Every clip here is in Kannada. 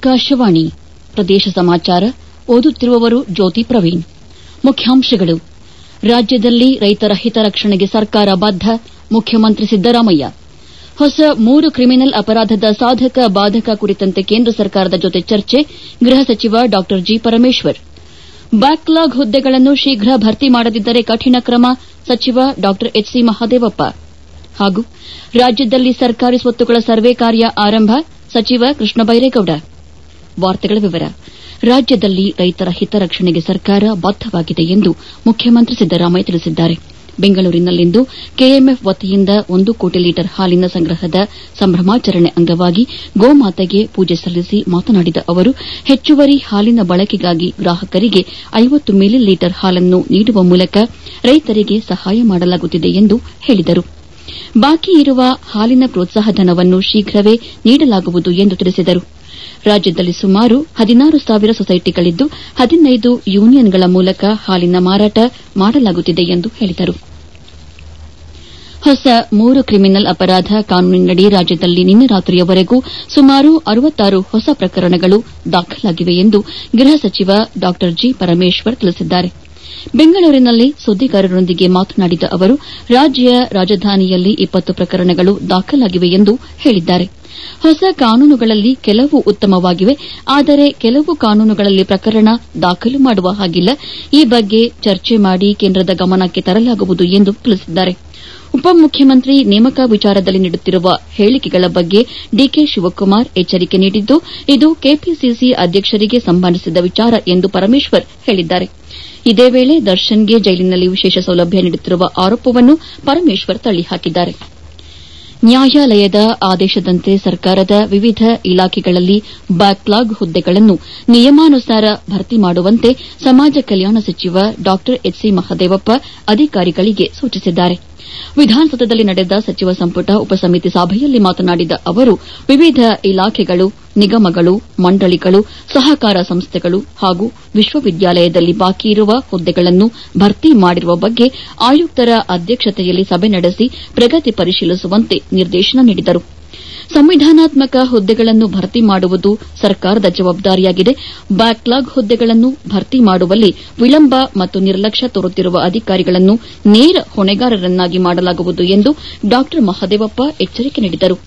ಆಕಾಶವಾಣಿ ಪ್ರದೇಶ ಸಮಾಚಾರ ಓದುತ್ತಿರುವವರು ಜ್ಯೋತಿ ಪ್ರವೀಣ್ ಮುಖ್ಯಾಂಶಗಳು ರಾಜ್ಯದಲ್ಲಿ ರೈತರ ಹಿತರಕ್ಷಣೆಗೆ ಸರ್ಕಾರ ಬದ್ದ ಮುಖ್ಯಮಂತ್ರಿ ಸಿದ್ದರಾಮಯ್ಯ ಹೊಸ ಮೂರು ಕ್ರಿಮಿನಲ್ ಅಪರಾಧದ ಸಾಧಕ ಬಾಧಕ ಕುರಿತಂತೆ ಕೇಂದ್ರ ಸರ್ಕಾರದ ಜೊತೆ ಚರ್ಚೆ ಗೃಹ ಸಚಿವ ಡಾ ಜಿ ಪರಮೇಶ್ವರ್ ಬ್ಯಾಕ್ಲಾಗ್ ಹುದ್ದೆಗಳನ್ನು ಶೀಘ್ರ ಭರ್ತಿ ಮಾಡದಿದ್ದರೆ ಕಠಿಣ ಕ್ರಮ ಸಚಿವ ಡಾ ಎಚ್ ಸಿ ಮಹದೇವಪ್ಪ ಹಾಗೂ ರಾಜ್ಯದಲ್ಲಿ ಸರ್ಕಾರಿ ಸ್ವತ್ತುಗಳ ಸರ್ವೆ ಕಾರ್ಯ ಆರಂಭ ಸಚಿವ ಕೃಷ್ಣ ಬೈರೇಗೌಡ ರಾಜ್ಯದಲ್ಲಿ ರೈತರ ಹಿತರಕ್ಷಣೆಗೆ ಸರ್ಕಾರ ಬದ್ದವಾಗಿದೆ ಎಂದು ಮುಖ್ಯಮಂತ್ರಿ ಸಿದ್ದರಾಮಯ್ಯ ತಿಳಿಸಿದ್ದಾರೆ ಬೆಂಗಳೂರಿನಲ್ಲಿಂದು ಕೆಎಂಎಫ್ ವತಿಯಿಂದ ಒಂದು ಕೋಟಿ ಲೀಟರ್ ಹಾಲಿನ ಸಂಗ್ರಹದ ಸಂಭ್ರಮಾಚರಣೆ ಅಂಗವಾಗಿ ಗೋಮಾತೆಗೆ ಪೂಜೆ ಸಲ್ಲಿಸಿ ಮಾತನಾಡಿದ ಅವರು ಹೆಚ್ಚುವರಿ ಹಾಲಿನ ಬಳಕೆಗಾಗಿ ಗ್ರಾಹಕರಿಗೆ ಐವತ್ತು ಮಿಲಿ ಲೀಟರ್ ಹಾಲನ್ನು ನೀಡುವ ಮೂಲಕ ರೈತರಿಗೆ ಸಹಾಯ ಮಾಡಲಾಗುತ್ತಿದೆ ಎಂದು ಹೇಳಿದರು ಬಾಕಿ ಇರುವ ಹಾಲಿನ ಪ್ರೋತ್ಸಾಹಧನವನ್ನು ಶೀಘ್ರವೇ ನೀಡಲಾಗುವುದು ಎಂದು ತಿಳಿಸಿದರು ರಾಜ್ಯದಲ್ಲಿ ಸುಮಾರು ಹದಿನಾರು ಸಾವಿರ ಸೊಸೈಟಿಗಳಿದ್ದು ಹದಿನೈದು ಯೂನಿಯನ್ಗಳ ಮೂಲಕ ಹಾಲಿನ ಮಾರಾಟ ಮಾಡಲಾಗುತ್ತಿದೆ ಎಂದು ಹೇಳಿದರು ಹೊಸ ಮೂರು ಕ್ರಿಮಿನಲ್ ಅಪರಾಧ ಕಾನೂನಿನಡಿ ರಾಜ್ಯದಲ್ಲಿ ನಿನ್ನೆ ರಾತ್ರಿಯವರೆಗೂ ಸುಮಾರು ಅರವತ್ತಾರು ಹೊಸ ಪ್ರಕರಣಗಳು ದಾಖಲಾಗಿವೆ ಎಂದು ಗೃಹ ಸಚಿವ ಡಾ ಜಿ ಪರಮೇಶ್ವರ್ ತಿಳಿಸಿದ್ದಾರೆ ಬೆಂಗಳೂರಿನಲ್ಲಿ ಸುದ್ದಿಗಾರರೊಂದಿಗೆ ಮಾತನಾಡಿದ ಅವರು ರಾಜ್ಯ ರಾಜಧಾನಿಯಲ್ಲಿ ಇಪ್ಪತ್ತು ಪ್ರಕರಣಗಳು ದಾಖಲಾಗಿವೆ ಎಂದು ಹೇಳಿದ್ದಾರೆ ಹೊಸ ಕಾನೂನುಗಳಲ್ಲಿ ಕೆಲವು ಉತ್ತಮವಾಗಿವೆ ಆದರೆ ಕೆಲವು ಕಾನೂನುಗಳಲ್ಲಿ ಪ್ರಕರಣ ದಾಖಲು ಮಾಡುವ ಹಾಗಿಲ್ಲ ಈ ಬಗ್ಗೆ ಚರ್ಚೆ ಮಾಡಿ ಕೇಂದ್ರದ ಗಮನಕ್ಕೆ ತರಲಾಗುವುದು ಎಂದು ತಿಳಿಸಿದ್ದಾರೆ ಉಪಮುಖ್ಯಮಂತ್ರಿ ನೇಮಕ ವಿಚಾರದಲ್ಲಿ ನೀಡುತ್ತಿರುವ ಹೇಳಿಕೆಗಳ ಬಗ್ಗೆ ಡಿಕೆ ಶಿವಕುಮಾರ್ ಎಚ್ಚರಿಕೆ ನೀಡಿದ್ದು ಇದು ಕೆಪಿಸಿಸಿ ಅಧ್ಯಕ್ಷರಿಗೆ ಸಂಬಂಧಿಸಿದ ವಿಚಾರ ಎಂದು ಪರಮೇಶ್ವರ್ ಹೇಳಿದ್ದಾರೆ ಇದೇ ವೇಳೆ ದರ್ಶನ್ಗೆ ಜೈಲಿನಲ್ಲಿ ವಿಶೇಷ ಸೌಲಭ್ಯ ನೀಡುತ್ತಿರುವ ಆರೋಪವನ್ನು ಪರಮೇಶ್ವರ್ ತಳ್ಳಿಹಾಕಿದ್ದಾರೆ ನ್ಯಾಯಾಲಯದ ಆದೇಶದಂತೆ ಸರ್ಕಾರದ ವಿವಿಧ ಇಲಾಖೆಗಳಲ್ಲಿ ಬ್ಯಾಕ್ಲಾಗ್ ಹುದ್ದೆಗಳನ್ನು ನಿಯಮಾನುಸಾರ ಭರ್ತಿ ಮಾಡುವಂತೆ ಸಮಾಜ ಕಲ್ಯಾಣ ಸಚಿವ ಡಾ ಎಚ್ ಸಿ ಮಹದೇವಪ್ಪ ಅಧಿಕಾರಿಗಳಿಗೆ ಸೂಚಿಸಿದ್ದಾರೆ ವಿಧಾನಸೌಧದಲ್ಲಿ ನಡೆದ ಸಚಿವ ಸಂಪುಟ ಉಪಸಮಿತಿ ಸಭೆಯಲ್ಲಿ ಮಾತನಾಡಿದ ಅವರು ವಿವಿಧ ಇಲಾಖೆಗಳು ನಿಗಮಗಳು ಮಂಡಳಿಗಳು ಸಹಕಾರ ಸಂಸ್ಥೆಗಳು ಹಾಗೂ ವಿಶ್ವವಿದ್ಯಾಲಯದಲ್ಲಿ ಬಾಕಿ ಇರುವ ಹುದ್ದೆಗಳನ್ನು ಭರ್ತಿ ಮಾಡಿರುವ ಬಗ್ಗೆ ಆಯುಕ್ತರ ಅಧ್ಯಕ್ಷತೆಯಲ್ಲಿ ಸಭೆ ನಡೆಸಿ ಪ್ರಗತಿ ಪರಿಶೀಲಿಸುವಂತೆ ನಿರ್ದೇಶನ ನೀಡಿದರು ಸಂವಿಧಾನಾತ್ಮಕ ಹುದ್ದೆಗಳನ್ನು ಭರ್ತಿ ಮಾಡುವುದು ಸರ್ಕಾರದ ಜವಾಬ್ದಾರಿಯಾಗಿದೆ ಬ್ಯಾಕ್ಲಾಗ್ ಹುದ್ದೆಗಳನ್ನು ಭರ್ತಿ ಮಾಡುವಲ್ಲಿ ವಿಳಂಬ ಮತ್ತು ನಿರ್ಲಕ್ಷ್ಯ ತೋರುತ್ತಿರುವ ಅಧಿಕಾರಿಗಳನ್ನು ನೇರ ಹೊಣೆಗಾರರನ್ನಾಗಿ ಮಾಡಲಾಗುವುದು ಎಂದು ಡಾ ಮಹದೇವಪ್ಪ ಎಚ್ಚರಿಕೆ ನೀಡಿದರು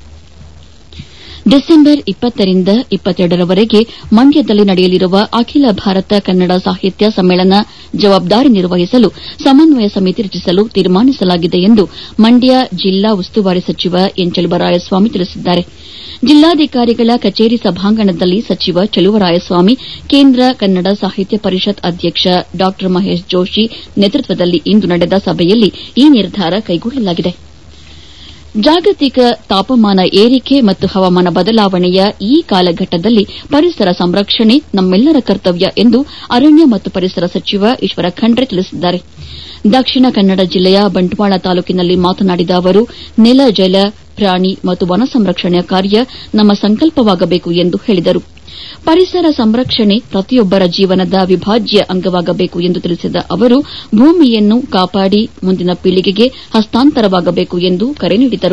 ಡಿಸೆಂಬರ್ ಇಪ್ಪತ್ತರಿಂದ ಇಪ್ಪತ್ತೆರಡರವರೆಗೆ ಮಂಡ್ಯದಲ್ಲಿ ನಡೆಯಲಿರುವ ಅಖಿಲ ಭಾರತ ಕನ್ನಡ ಸಾಹಿತ್ಯ ಸಮ್ಮೇಳನ ಜವಾಬ್ದಾರಿ ನಿರ್ವಹಿಸಲು ಸಮನ್ವಯ ಸಮಿತಿ ರಚಿಸಲು ತೀರ್ಮಾನಿಸಲಾಗಿದೆ ಎಂದು ಮಂಡ್ಯ ಜಿಲ್ಲಾ ಉಸ್ತುವಾರಿ ಸಚಿವ ಎನ್ ಚಲುವರಾಯಸ್ವಾಮಿ ತಿಳಿಸಿದ್ದಾರೆ ಜಿಲ್ಲಾಧಿಕಾರಿಗಳ ಕಚೇರಿ ಸಭಾಂಗಣದಲ್ಲಿ ಸಚಿವ ಚಲುವರಾಯಸ್ವಾಮಿ ಕೇಂದ್ರ ಕನ್ನಡ ಸಾಹಿತ್ಯ ಪರಿಷತ್ ಅಧ್ಯಕ್ಷ ಡಾ ಮಹೇಶ್ ಜೋಷಿ ನೇತೃತ್ವದಲ್ಲಿ ಇಂದು ನಡೆದ ಸಭೆಯಲ್ಲಿ ಈ ನಿರ್ಧಾರ ಕೈಗೊಳ್ಳಲಾಗಿದೆ ಜಾಗತಿಕ ತಾಪಮಾನ ಏರಿಕೆ ಮತ್ತು ಹವಾಮಾನ ಬದಲಾವಣೆಯ ಈ ಕಾಲಘಟ್ಟದಲ್ಲಿ ಪರಿಸರ ಸಂರಕ್ಷಣೆ ನಮ್ಮೆಲ್ಲರ ಕರ್ತವ್ಯ ಎಂದು ಅರಣ್ಯ ಮತ್ತು ಪರಿಸರ ಸಚಿವ ಈಶ್ವರ ಖಂಡ್ರೆ ತಿಳಿಸಿದ್ದಾರೆ ದಕ್ಷಿಣ ಕನ್ನಡ ಜಿಲ್ಲೆಯ ಬಂಟ್ವಾಳ ತಾಲೂಕಿನಲ್ಲಿ ಮಾತನಾಡಿದ ಅವರು ನೆಲ ಜಲ ಪ್ರಾಣಿ ಮತ್ತು ವನ ಸಂರಕ್ಷಣೆಯ ಕಾರ್ಯ ನಮ್ಮ ಸಂಕಲ್ಪವಾಗಬೇಕು ಎಂದು ಹೇಳಿದರು ಪರಿಸರ ಸಂರಕ್ಷಣೆ ಪ್ರತಿಯೊಬ್ಬರ ಜೀವನದ ಅವಿಭಾಜ್ಯ ಅಂಗವಾಗಬೇಕು ಎಂದು ತಿಳಿಸಿದ ಅವರು ಭೂಮಿಯನ್ನು ಕಾಪಾಡಿ ಮುಂದಿನ ಪೀಳಿಗೆಗೆ ಹಸ್ತಾಂತರವಾಗಬೇಕು ಎಂದು ಕರೆ ನೀಡಿದರು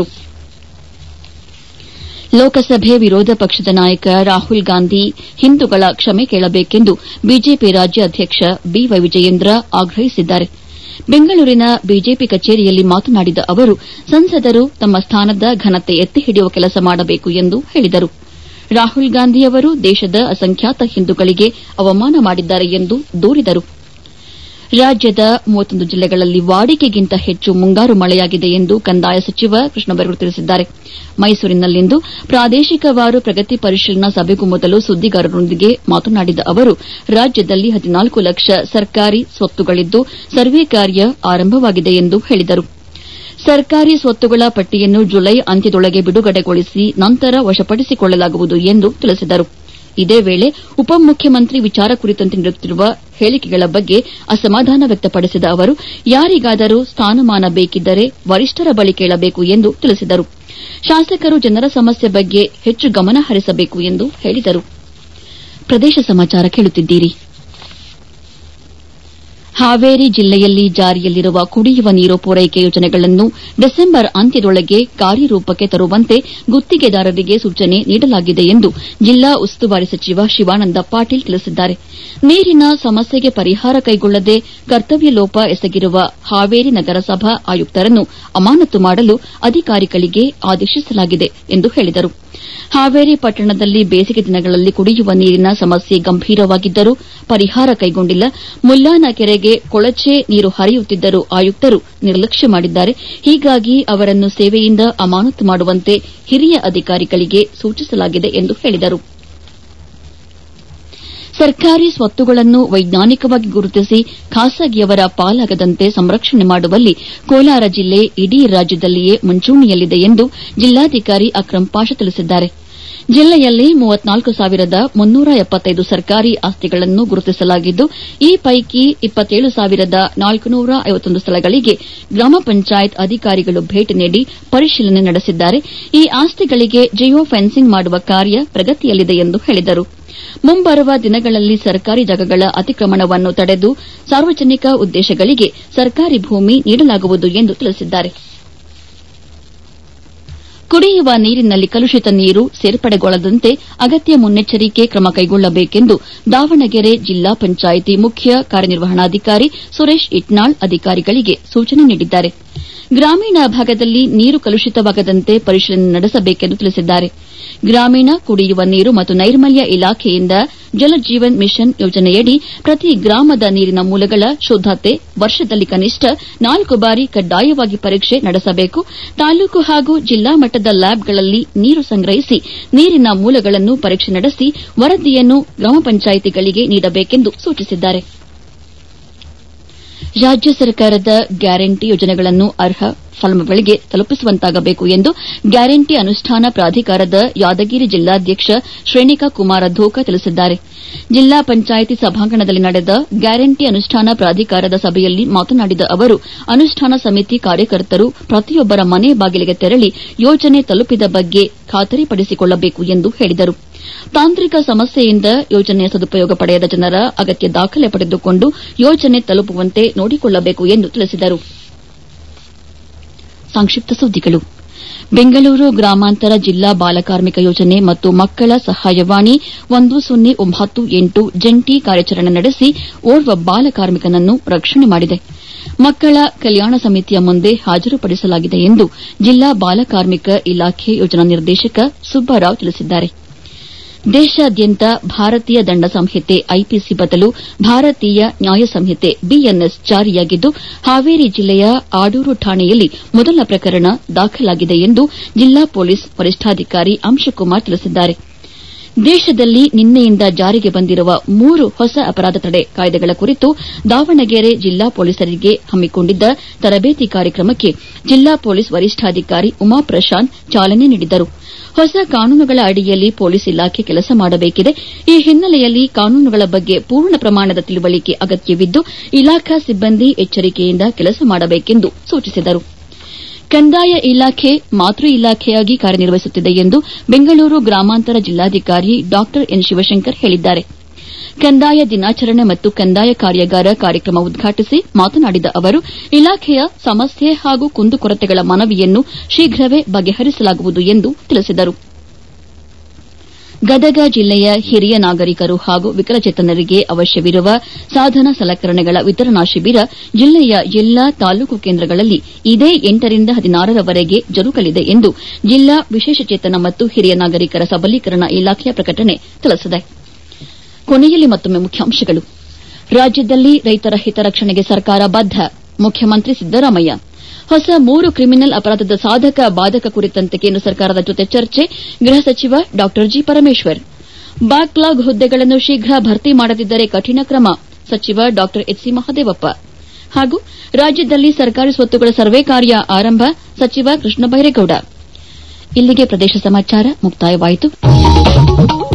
ಲೋಕಸಭೆ ವಿರೋಧ ಪಕ್ಷದ ನಾಯಕ ರಾಹುಲ್ ಗಾಂಧಿ ಹಿಂದೂಗಳ ಕ್ಷಮೆ ಕೇಳಬೇಕೆಂದು ಬಿಜೆಪಿ ರಾಜ್ಯಾಧ್ಯಕ್ಷ ಬಿವೈ ವಿಜಯೇಂದ್ರ ಆಗ್ರಹಿಸಿದ್ದಾರೆ ಬೆಂಗಳೂರಿನ ಬಿಜೆಪಿ ಕಚೇರಿಯಲ್ಲಿ ಮಾತನಾಡಿದ ಅವರು ಸಂಸದರು ತಮ್ಮ ಸ್ಥಾನದ ಘನತೆ ಎತ್ತಿ ಹಿಡಿಯುವ ಕೆಲಸ ಮಾಡಬೇಕು ಎಂದು ಹೇಳಿದರು ರಾಹುಲ್ ಗಾಂಧಿ ಅವರು ದೇಶದ ಅಸಂಖ್ಯಾತ ಹಿಂದೂಗಳಿಗೆ ಅವಮಾನ ಮಾಡಿದ್ದಾರೆ ಎಂದು ದೂರಿದರು ರಾಜ್ಯದ ಮೂವತ್ತೊಂದು ಜಿಲ್ಲೆಗಳಲ್ಲಿ ವಾಡಿಕೆಗಿಂತ ಹೆಚ್ಚು ಮುಂಗಾರು ಮಳೆಯಾಗಿದೆ ಎಂದು ಕಂದಾಯ ಸಚಿವ ಕೃಷ್ಣ ಬೈರೇಗೌಡ ತಿಳಿಸಿದ್ದಾರೆ ಮೈಸೂರಿನಲ್ಲಿಂದು ಪ್ರಾದೇಶಿಕವಾರು ಪ್ರಗತಿ ಪರಿಶೀಲನಾ ಸಭೆಗೂ ಮೊದಲು ಸುದ್ದಿಗಾರರೊಂದಿಗೆ ಮಾತನಾಡಿದ ಅವರು ರಾಜ್ಯದಲ್ಲಿ ಹದಿನಾಲ್ಕು ಲಕ್ಷ ಸರ್ಕಾರಿ ಸ್ವತ್ತುಗಳಿದ್ದು ಸರ್ವೆ ಕಾರ್ಯ ಆರಂಭವಾಗಿದೆ ಎಂದು ಹೇಳಿದರು ಸರ್ಕಾರಿ ಸ್ವತ್ತುಗಳ ಪಟ್ಟಿಯನ್ನು ಜುಲೈ ಅಂತ್ಯದೊಳಗೆ ಬಿಡುಗಡೆಗೊಳಿಸಿ ನಂತರ ವಶಪಡಿಸಿಕೊಳ್ಳಲಾಗುವುದು ಎಂದು ತಿಳಿಸಿದರು ಇದೇ ವೇಳೆ ಉಪಮುಖ್ಯಮಂತ್ರಿ ವಿಚಾರ ಕುರಿತಂತೆ ನೀಡುತ್ತಿರುವ ಹೇಳಿಕೆಗಳ ಬಗ್ಗೆ ಅಸಮಾಧಾನ ವ್ಯಕ್ತಪಡಿಸಿದ ಅವರು ಯಾರಿಗಾದರೂ ಸ್ಥಾನಮಾನ ಬೇಕಿದ್ದರೆ ವರಿಷ್ಠರ ಬಳಿ ಕೇಳಬೇಕು ಎಂದು ತಿಳಿಸಿದರು ಶಾಸಕರು ಜನರ ಸಮಸ್ಯೆ ಬಗ್ಗೆ ಹೆಚ್ಚು ಗಮನ ಹರಿಸಬೇಕು ಎಂದು ಹೇಳಿದರು ಪ್ರದೇಶ ಸಮಾಚಾರ ಕೇಳುತ್ತಿದ್ದೀರಿ ಹಾವೇರಿ ಜಿಲ್ಲೆಯಲ್ಲಿ ಜಾರಿಯಲ್ಲಿರುವ ಕುಡಿಯುವ ನೀರು ಪೂರೈಕೆ ಯೋಜನೆಗಳನ್ನು ಡಿಸೆಂಬರ್ ಅಂತ್ಯದೊಳಗೆ ಕಾರ್ಯರೂಪಕ್ಕೆ ತರುವಂತೆ ಗುತ್ತಿಗೆದಾರರಿಗೆ ಸೂಚನೆ ನೀಡಲಾಗಿದೆ ಎಂದು ಜಿಲ್ಲಾ ಉಸ್ತುವಾರಿ ಸಚಿವ ಶಿವಾನಂದ ಪಾಟೀಲ್ ತಿಳಿಸಿದ್ದಾರೆ ನೀರಿನ ಸಮಸ್ಯೆಗೆ ಪರಿಹಾರ ಕೈಗೊಳ್ಳದೆ ಕರ್ತವ್ಯ ಲೋಪ ಎಸಗಿರುವ ಹಾವೇರಿ ನಗರಸಭಾ ಆಯುಕ್ತರನ್ನು ಅಮಾನತು ಮಾಡಲು ಅಧಿಕಾರಿಗಳಿಗೆ ಆದೇಶಿಸಲಾಗಿದೆ ಎಂದು ಹೇಳಿದರು ಹಾವೇರಿ ಪಟ್ಟಣದಲ್ಲಿ ಬೇಸಿಗೆ ದಿನಗಳಲ್ಲಿ ಕುಡಿಯುವ ನೀರಿನ ಸಮಸ್ಯೆ ಗಂಭೀರವಾಗಿದ್ದರೂ ಪರಿಹಾರ ಕೈಗೊಂಡಿಲ್ಲ ಮುಲ್ಲಾನ ಕೆರೆಗೆ ಕೊಳಚೆ ನೀರು ಹರಿಯುತ್ತಿದ್ದರೂ ಆಯುಕ್ತರು ನಿರ್ಲಕ್ಷ್ಯ ಮಾಡಿದ್ದಾರೆ ಹೀಗಾಗಿ ಅವರನ್ನು ಸೇವೆಯಿಂದ ಅಮಾನತು ಮಾಡುವಂತೆ ಹಿರಿಯ ಅಧಿಕಾರಿಗಳಿಗೆ ಸೂಚಿಸಲಾಗಿದೆ ಎಂದು ಹೇಳಿದರು ಸರ್ಕಾರಿ ಸ್ವತ್ತುಗಳನ್ನು ವೈಜ್ಞಾನಿಕವಾಗಿ ಗುರುತಿಸಿ ಖಾಸಗಿಯವರ ಪಾಲಾಗದಂತೆ ಸಂರಕ್ಷಣೆ ಮಾಡುವಲ್ಲಿ ಕೋಲಾರ ಜಿಲ್ಲೆ ಇಡೀ ರಾಜ್ಯದಲ್ಲಿಯೇ ಮುಂಚೂಣಿಯಲ್ಲಿದೆ ಎಂದು ಜಿಲ್ಲಾಧಿಕಾರಿ ಅಕ್ರಂ ಪಾಷ ತಿಳಿಸಿದ್ದಾರೆ ಜಿಲ್ಲೆಯಲ್ಲಿ ಮೂವತ್ನಾಲ್ಕು ಸಾವಿರದ ಮುನ್ನೂರ ಎಪ್ಪತ್ತೈದು ಸರ್ಕಾರಿ ಆಸ್ತಿಗಳನ್ನು ಗುರುತಿಸಲಾಗಿದ್ದು ಈ ಪೈಕಿ ಇಪ್ಪತ್ತೇಳು ಸಾವಿರದ ನಾಲ್ಕುನೂರ ಐವತ್ತೊಂದು ಸ್ಥಳಗಳಿಗೆ ಗ್ರಾಮ ಪಂಚಾಯತ್ ಅಧಿಕಾರಿಗಳು ಭೇಟಿ ನೀಡಿ ಪರಿಶೀಲನೆ ನಡೆಸಿದ್ದಾರೆ ಈ ಆಸ್ತಿಗಳಿಗೆ ಜಿಯೋ ಫೆನ್ಸಿಂಗ್ ಮಾಡುವ ಕಾರ್ಯ ಪ್ರಗತಿಯಲ್ಲಿದೆ ಎಂದು ಹೇಳಿದರು ಮುಂಬರುವ ದಿನಗಳಲ್ಲಿ ಸರ್ಕಾರಿ ಜಾಗಗಳ ಅತಿಕ್ರಮಣವನ್ನು ತಡೆದು ಸಾರ್ವಜನಿಕ ಉದ್ದೇಶಗಳಿಗೆ ಸರ್ಕಾರಿ ಭೂಮಿ ನೀಡಲಾಗುವುದು ಎಂದು ತಿಳಿಸಿದ್ದಾರೆ ಕುಡಿಯುವ ನೀರಿನಲ್ಲಿ ಕಲುಷಿತ ನೀರು ಸೇರ್ಪಡೆಗೊಳ್ಳದಂತೆ ಅಗತ್ಯ ಮುನ್ನೆಚ್ಚರಿಕೆ ಕ್ರಮ ಕೈಗೊಳ್ಳಬೇಕೆಂದು ದಾವಣಗೆರೆ ಜಿಲ್ಲಾ ಪಂಚಾಯಿತಿ ಮುಖ್ಯ ಕಾರ್ಯನಿರ್ವಹಣಾಧಿಕಾರಿ ಸುರೇಶ್ ಇಟ್ನಾಳ್ ಅಧಿಕಾರಿಗಳಿಗೆ ಸೂಚನೆ ನೀಡಿದ್ದಾರೆ ಗ್ರಾಮೀಣ ಭಾಗದಲ್ಲಿ ನೀರು ಕಲುಷಿತವಾಗದಂತೆ ಪರಿಶೀಲನೆ ನಡೆಸಬೇಕೆಂದು ತಿಳಿಸಿದ್ದಾರೆ ಗ್ರಾಮೀಣ ಕುಡಿಯುವ ನೀರು ಮತ್ತು ನೈರ್ಮಲ್ಯ ಇಲಾಖೆಯಿಂದ ಜಲಜೀವನ್ ಮಿಷನ್ ಯೋಜನೆಯಡಿ ಪ್ರತಿ ಗ್ರಾಮದ ನೀರಿನ ಮೂಲಗಳ ಶುದ್ದತೆ ವರ್ಷದಲ್ಲಿ ಕನಿಷ್ಠ ನಾಲ್ಕು ಬಾರಿ ಕಡ್ಡಾಯವಾಗಿ ಪರೀಕ್ಷೆ ನಡೆಸಬೇಕು ತಾಲೂಕು ಹಾಗೂ ಜಿಲ್ಲಾ ಮಟ್ಟದ ಲ್ಯಾಬ್ಗಳಲ್ಲಿ ನೀರು ಸಂಗ್ರಹಿಸಿ ನೀರಿನ ಮೂಲಗಳನ್ನು ಪರೀಕ್ಷೆ ನಡೆಸಿ ವರದಿಯನ್ನು ಗ್ರಾಮ ಪಂಚಾಯಿತಿಗಳಿಗೆ ನೀಡಬೇಕೆಂದು ಸೂಚಿಸಿದ್ದಾರೆ ರಾಜ್ಯ ಸರ್ಕಾರದ ಗ್ಯಾರಂಟಿ ಯೋಜನೆಗಳನ್ನು ಅರ್ಹ ಫಲಾನುಭವಿಗಳಿಗೆ ತಲುಪಿಸುವಂತಾಗಬೇಕು ಎಂದು ಗ್ಯಾರಂಟಿ ಅನುಷ್ಠಾನ ಪ್ರಾಧಿಕಾರದ ಯಾದಗಿರಿ ಜಿಲ್ಲಾಧ್ಯಕ್ಷ ಶ್ರೇಣಿಕಾ ಕುಮಾರ ಧೋಕ ತಿಳಿಸಿದ್ದಾರೆ ಜಿಲ್ಲಾ ಪಂಚಾಯಿತಿ ಸಭಾಂಗಣದಲ್ಲಿ ನಡೆದ ಗ್ಯಾರಂಟಿ ಅನುಷ್ಠಾನ ಪ್ರಾಧಿಕಾರದ ಸಭೆಯಲ್ಲಿ ಮಾತನಾಡಿದ ಅವರು ಅನುಷ್ಠಾನ ಸಮಿತಿ ಕಾರ್ಯಕರ್ತರು ಪ್ರತಿಯೊಬ್ಬರ ಮನೆ ಬಾಗಿಲಿಗೆ ತೆರಳಿ ಯೋಜನೆ ತಲುಪಿದ ಬಗ್ಗೆ ಖಾತರಿಪಡಿಸಿಕೊಳ್ಳಬೇಕು ಎಂದು ಹೇಳಿದರು ತಾಂತ್ರಿಕ ಸಮಸ್ಯೆಯಿಂದ ಯೋಜನೆಯ ಸದುಪಯೋಗ ಪಡೆಯದ ಜನರ ಅಗತ್ಯ ದಾಖಲೆ ಪಡೆದುಕೊಂಡು ಯೋಜನೆ ತಲುಪುವಂತೆ ನೋಡಿಕೊಳ್ಳಬೇಕು ಎಂದು ತಿಳಿಸಿದರು ಸಂಕ್ಷಿಪ್ತ ಸುದ್ದಿಗಳು ಬೆಂಗಳೂರು ಗ್ರಾಮಾಂತರ ಜಿಲ್ಲಾ ಬಾಲಕಾರ್ಮಿಕ ಯೋಜನೆ ಮತ್ತು ಮಕ್ಕಳ ಸಹಾಯವಾಣಿ ಒಂದು ಸೊನ್ನೆ ಒಂಬತ್ತು ಎಂಟು ಜಂಟಿ ಕಾರ್ಯಾಚರಣೆ ನಡೆಸಿ ಓರ್ವ ಬಾಲಕಾರ್ಮಿಕನನ್ನು ರಕ್ಷಣೆ ಮಾಡಿದೆ ಮಕ್ಕಳ ಕಲ್ಯಾಣ ಸಮಿತಿಯ ಮುಂದೆ ಹಾಜರುಪಡಿಸಲಾಗಿದೆ ಎಂದು ಜಿಲ್ಲಾ ಬಾಲಕಾರ್ಮಿಕ ಇಲಾಖೆ ಯೋಜನಾ ನಿರ್ದೇಶಕ ಸುಬ್ಬರಾವ್ ತಿಳಿಸಿದ್ದಾರೆ ದೇಶಾದ್ಯಂತ ಭಾರತೀಯ ದಂಡ ಸಂಹಿತೆ ಐಪಿಸಿ ಬದಲು ಭಾರತೀಯ ನ್ಯಾಯ ಸಂಹಿತೆ ಬಿಎನ್ಎಸ್ ಜಾರಿಯಾಗಿದ್ದು ಹಾವೇರಿ ಜಿಲ್ಲೆಯ ಆಡೂರು ಠಾಣೆಯಲ್ಲಿ ಮೊದಲ ಪ್ರಕರಣ ದಾಖಲಾಗಿದೆ ಎಂದು ಜಿಲ್ಲಾ ಪೊಲೀಸ್ ವರಿಷ್ಠಾಧಿಕಾರಿ ಅಂಶಕುಮಾರ್ ತಿಳಿಸಿದ್ದಾರೆ ದೇಶದಲ್ಲಿ ನಿನ್ನೆಯಿಂದ ಜಾರಿಗೆ ಬಂದಿರುವ ಮೂರು ಹೊಸ ಅಪರಾಧ ತಡೆ ಕಾಯ್ದೆಗಳ ಕುರಿತು ದಾವಣಗೆರೆ ಜಿಲ್ಲಾ ಪೊಲೀಸರಿಗೆ ಹಮ್ಮಿಕೊಂಡಿದ್ದ ತರಬೇತಿ ಕಾರ್ಯಕ್ರಮಕ್ಕೆ ಜಿಲ್ಲಾ ಪೊಲೀಸ್ ವರಿಷ್ಠಾಧಿಕಾರಿ ಉಮಾ ಪ್ರಶಾಂತ್ ಚಾಲನೆ ನೀಡಿದರು ಹೊಸ ಕಾನೂನುಗಳ ಅಡಿಯಲ್ಲಿ ಪೊಲೀಸ್ ಇಲಾಖೆ ಕೆಲಸ ಮಾಡಬೇಕಿದೆ ಈ ಹಿನ್ನೆಲೆಯಲ್ಲಿ ಕಾನೂನುಗಳ ಬಗ್ಗೆ ಪೂರ್ಣ ಪ್ರಮಾಣದ ತಿಳುವಳಿಕೆ ಅಗತ್ಯವಿದ್ದು ಇಲಾಖಾ ಸಿಬ್ಬಂದಿ ಎಚ್ಚರಿಕೆಯಿಂದ ಕೆಲಸ ಮಾಡಬೇಕೆಂದು ಸೂಚಿಸಿದರು ಕಂದಾಯ ಇಲಾಖೆ ಮಾತೃ ಇಲಾಖೆಯಾಗಿ ಕಾರ್ಯನಿರ್ವಹಿಸುತ್ತಿದೆ ಎಂದು ಬೆಂಗಳೂರು ಗ್ರಾಮಾಂತರ ಜಿಲ್ಲಾಧಿಕಾರಿ ಡಾ ಎನ್ ಶಿವಶಂಕರ್ ಹೇಳಿದ್ದಾರೆ ಕಂದಾಯ ದಿನಾಚರಣೆ ಮತ್ತು ಕಂದಾಯ ಕಾರ್ಯಾಗಾರ ಕಾರ್ಯಕ್ರಮ ಉದ್ಘಾಟಿಸಿ ಮಾತನಾಡಿದ ಅವರು ಇಲಾಖೆಯ ಸಮಸ್ಯೆ ಹಾಗೂ ಕುಂದುಕೊರತೆಗಳ ಮನವಿಯನ್ನು ಶೀಘ್ರವೇ ಬಗೆಹರಿಸಲಾಗುವುದು ಎಂದು ತಿಳಿಸಿದರು ಗದಗ ಜಿಲ್ಲೆಯ ಹಿರಿಯ ನಾಗರಿಕರು ಹಾಗೂ ವಿಕಲಚೇತನರಿಗೆ ಅವಶ್ಯವಿರುವ ಸಾಧನ ಸಲಕರಣೆಗಳ ವಿತರಣಾ ಶಿಬಿರ ಜಿಲ್ಲೆಯ ಎಲ್ಲಾ ತಾಲೂಕು ಕೇಂದ್ರಗಳಲ್ಲಿ ಇದೇ ಎಂಟರಿಂದ ಹದಿನಾರರವರೆಗೆ ಜರುಗಲಿದೆ ಎಂದು ಜಿಲ್ಲಾ ವಿಶೇಷಚೇತನ ಮತ್ತು ಹಿರಿಯ ನಾಗರಿಕರ ಸಬಲೀಕರಣ ಇಲಾಖೆಯ ಪ್ರಕಟಣೆ ತಿಳಿಸಿದೆ ಕೊನೆಯಲ್ಲಿ ಮತ್ತೊಮ್ಮೆ ಮುಖ್ಯಾಂಶಗಳು ರಾಜ್ಯದಲ್ಲಿ ರೈತರ ಹಿತರಕ್ಷಣೆಗೆ ಸರ್ಕಾರ ಬದ್ದ ಮುಖ್ಯಮಂತ್ರಿ ಸಿದ್ದರಾಮಯ್ಯ ಹೊಸ ಮೂರು ಕ್ರಿಮಿನಲ್ ಅಪರಾಧದ ಸಾಧಕ ಬಾಧಕ ಕುರಿತಂತೆ ಕೇಂದ್ರ ಸರ್ಕಾರದ ಜೊತೆ ಚರ್ಚೆ ಗೃಹ ಸಚಿವ ಡಾ ಜಿ ಪರಮೇಶ್ವರ್ ಬ್ಯಾಕ್ಲಾಗ್ ಹುದ್ದೆಗಳನ್ನು ಶೀಘ್ರ ಭರ್ತಿ ಮಾಡದಿದ್ದರೆ ಕಠಿಣ ಕ್ರಮ ಸಚಿವ ಡಾ ಎಚ್ ಸಿ ಮಹದೇವಪ್ಪ ಹಾಗೂ ರಾಜ್ಯದಲ್ಲಿ ಸರ್ಕಾರಿ ಸ್ವತ್ತುಗಳ ಸರ್ವೆ ಕಾರ್ಯ ಆರಂಭ ಸಚಿವ ಕೃಷ್ಣ ಬೈರೇಗೌಡ ಇಲ್ಲಿಗೆ ಪ್ರದೇಶ ಸಮಾಚಾರ ಮುಕ್ತಾಯವಾಯಿತು